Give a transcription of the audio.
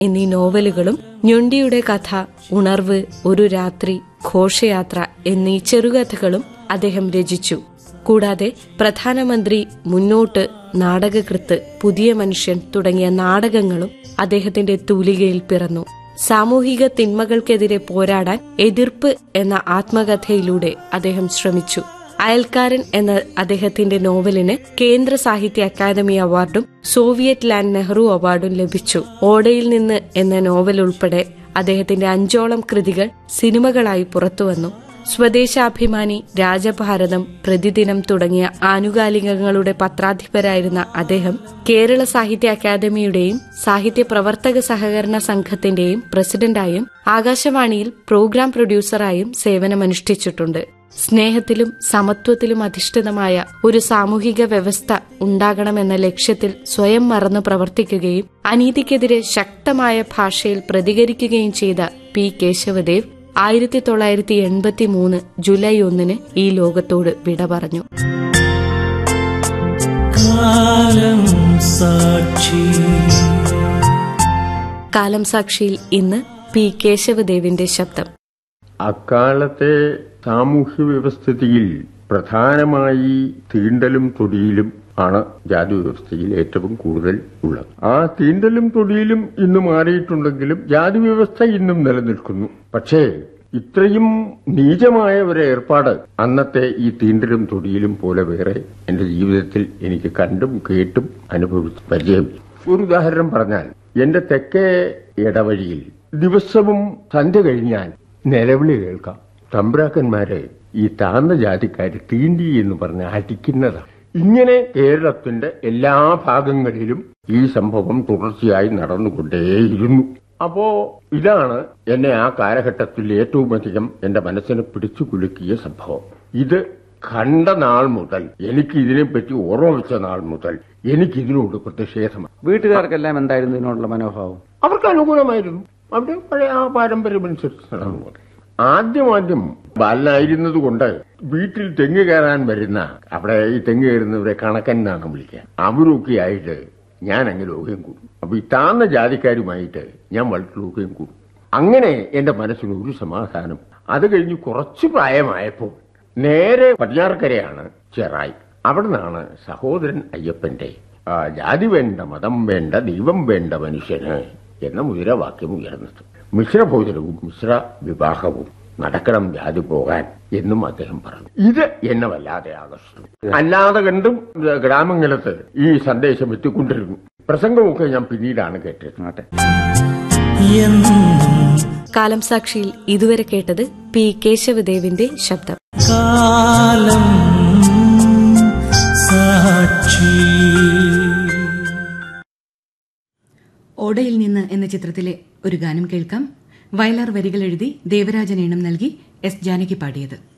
എന്നീ നോവലുകളും ഞൊണ്ടിയുടെ കഥ ഉണർവ് ഒരു രാത്രി ഘോഷയാത്ര എന്നീ ചെറുകഥകളും അദ്ദേഹം രചിച്ചു കൂടാതെ പ്രധാനമന്ത്രി മുന്നോട്ട് നാടകകൃത്ത് പുതിയ മനുഷ്യൻ തുടങ്ങിയ നാടകങ്ങളും അദ്ദേഹത്തിന്റെ തൂലികയിൽ പിറന്നു സാമൂഹിക തിന്മകൾക്കെതിരെ പോരാടാൻ എതിർപ്പ് എന്ന ആത്മകഥയിലൂടെ അദ്ദേഹം ശ്രമിച്ചു അയൽക്കാരൻ എന്ന അദ്ദേഹത്തിന്റെ നോവലിന് കേന്ദ്ര സാഹിത്യ അക്കാദമി അവാർഡും സോവിയറ്റ് ലാൻഡ് നെഹ്റു അവാർഡും ലഭിച്ചു ഓടയിൽ നിന്ന് എന്ന നോവൽ ഉൾപ്പെടെ അദ്ദേഹത്തിന്റെ അഞ്ചോളം കൃതികൾ സിനിമകളായി പുറത്തുവന്നു സ്വദേശാഭിമാനി രാജഭാരതം പ്രതിദിനം തുടങ്ങിയ ആനുകാലികങ്ങളുടെ പത്രാധിപരായിരുന്ന അദ്ദേഹം കേരള സാഹിത്യ അക്കാദമിയുടെയും സാഹിത്യ പ്രവർത്തക സഹകരണ സംഘത്തിന്റെയും പ്രസിഡന്റായും ആകാശവാണിയിൽ പ്രോഗ്രാം പ്രൊഡ്യൂസറായും സേവനമനുഷ്ഠിച്ചിട്ടുണ്ട് സ്നേഹത്തിലും സമത്വത്തിലും അധിഷ്ഠിതമായ ഒരു സാമൂഹിക വ്യവസ്ഥ ഉണ്ടാകണമെന്ന ലക്ഷ്യത്തിൽ സ്വയം മറന്നു പ്രവർത്തിക്കുകയും അനീതിക്കെതിരെ ശക്തമായ ഭാഷയിൽ പ്രതികരിക്കുകയും ചെയ്ത പി കേശവദേവ് ആയിരത്തി തൊള്ളായിരത്തി എൺപത്തി മൂന്ന് ജൂലൈ ഒന്നിന് ഈ ലോകത്തോട് വിട പറഞ്ഞു കാലം സാക്ഷി കാലം സാക്ഷിയിൽ ഇന്ന് പി കേശവദേവിന്റെ ശബ്ദം അക്കാലത്തെ സാമൂഹ്യ വ്യവസ്ഥിതിയിൽ പ്രധാനമായി തീണ്ടലും തൊടിയിലും ആണ് ജാതി വ്യവസ്ഥയിൽ ഏറ്റവും കൂടുതൽ ഉള്ളത് ആ തീണ്ടലും തൊടിയിലും ഇന്ന് മാറിയിട്ടുണ്ടെങ്കിലും ജാതി വ്യവസ്ഥ ഇന്നും നിലനിൽക്കുന്നു പക്ഷേ ഇത്രയും നീചമായ ഒരു ഏർപ്പാട് അന്നത്തെ ഈ തീണ്ടലും തൊടിയിലും പോലെ വേറെ എന്റെ ജീവിതത്തിൽ എനിക്ക് കണ്ടും കേട്ടും അനുഭവിച്ച് പരിചയം ഒരു ഉദാഹരണം പറഞ്ഞാൽ എന്റെ തെക്കേ ഇടവഴിയിൽ ദിവസവും സന്ധ്യ കഴിഞ്ഞാൽ നിലവിളി കേൾക്കാം തമ്പ്രാക്കന്മാരെ ഈ താഴ്ന്ന ജാതിക്കാര് തീണ്ടി എന്ന് പറഞ്ഞ് അടിക്കുന്നതാണ് ഇങ്ങനെ കേരളത്തിന്റെ എല്ലാ ഭാഗങ്ങളിലും ഈ സംഭവം തുടർച്ചയായി നടന്നുകൊണ്ടേയിരുന്നു അപ്പോ ഇതാണ് എന്നെ ആ കാലഘട്ടത്തിൽ ഏറ്റവും അധികം എന്റെ മനസ്സിനെ പിടിച്ചു കുലുക്കിയ സംഭവം ഇത് കണ്ട നാൾ മുതൽ എനിക്ക് ഇതിനെപ്പറ്റി ഓർമ്മ വെച്ച നാൾ മുതൽ എനിക്ക് ഇതിനോട് പ്രതിഷേധമാണ് വീട്ടുകാർക്കെല്ലാം എന്തായിരുന്നു ഇതിനോടുള്ള മനോഭാവം അവർക്ക് അനുകൂലമായിരുന്നു അവിടെ പഴയ ആ പാരമ്പര്യമനുസരിച്ച് നടന്നു ആദ്യം ആദ്യം ബാലനായിരുന്നത് കൊണ്ട് വീട്ടിൽ തെങ്ങ് കയറാൻ വരുന്ന അവിടെ ഈ തെങ്ങ് കയറുന്നവരെ കണക്കൻ എന്നാണ് വിളിക്കുക അവരൊക്കെ ആയിട്ട് ഞാൻ അങ്ങ് ലോഹ്യം കൂടും അപ്പൊ ഈ താന്ന ജാതിക്കാരുമായിട്ട് ഞാൻ വളരെ ലോഹ്യം കൂടും അങ്ങനെ എന്റെ മനസ്സിന് ഒരു സമാധാനം അത് കഴിഞ്ഞ് കുറച്ച് പ്രായമായപ്പോൾ നേരെ പടിഞ്ഞാറക്കരയാണ് ചെറായി അവിടെ നിന്നാണ് സഹോദരൻ അയ്യപ്പന്റെ ആ, ജാതി വേണ്ട മതം വേണ്ട ദൈവം വേണ്ട മനുഷ്യന് എന്ന മുദ്രാവാക്യം ഉയർന്നത് മിശ്രഭോജനവും മിശ്ര വിവാഹവും നടക്കണം ജാതി പോകാൻ എന്നും അദ്ദേഹം പറഞ്ഞു ഇത് എന്നെ വല്ലാതെ ആകർഷിച്ചു അല്ലാതെ കണ്ടും ഗ്രാമങ്ങളത്ത് ഈ സന്ദേശം എത്തിക്കൊണ്ടിരുന്നു പ്രസംഗമൊക്കെ ഞാൻ പിന്നീടാണ് കേട്ടത് ആട്ടെ എന്നും കാലം സാക്ഷിയിൽ ഇതുവരെ കേട്ടത് പി കേശവദേവിന്റെ ശബ്ദം കാലം സാക്ഷി ഓടയിൽ നിന്ന് എന്ന ചിത്രത്തിലെ ഒരു ഗാനം കേൾക്കാം വയലാർ വരികൾ എഴുതി ദേവരാജൻ ഈണം നൽകി എസ് ജാനകി പാടിയത്